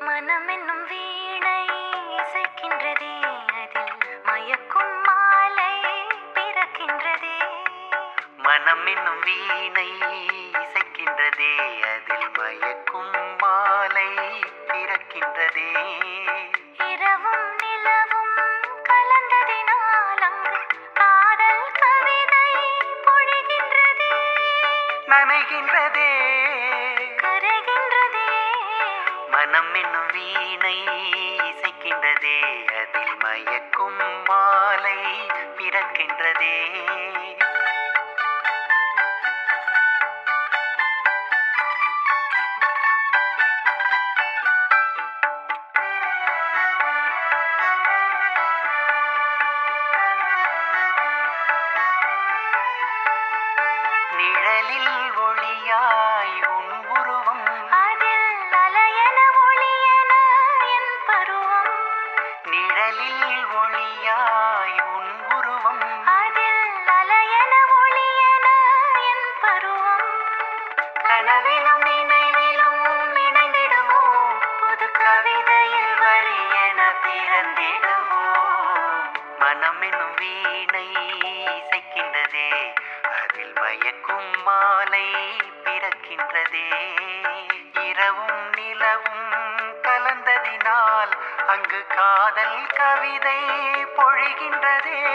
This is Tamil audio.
மனம் என்னும் வீணை இசைக்கின்றதே அதில் மயக்கும் மாலை பிறக்கின்றதே மனம் என்னும் வீணை இசைக்கின்றதே அதில் மயக்கும் மாலை பிறக்கின்றதே இரவும் நிலவும் கலந்ததினால் அங்கு காதல் கவிதை பொழிகின்றதே நனைகின்றதே கரைகின்றதே மனம் என்னும் வீணை இசைக்கின்றதே அதில் மயக்கும் மாலை பிறக்கின்றதே நிழலில் ஒளியாய் உன் உருவம் அதில் அலையென ஒளியென என் பருவம் நிழலில் ஒளியாய் உன் உருவம் அதில் அலையென ஒளியென என் பருவம் கனவிலும் நினைவிலும் இணைந்திடுவோம் புது கவிதையில் வரி என பிறந்திடுவோம் மனம் என்னும் வீணை இசைக்கின்றதே அதில் மயக்கும் மாலை பிறக்கின்றதே இரவும் நிலவும் கலந்ததினால் அங்கு காதல் கவிதை பொழிகின்றதே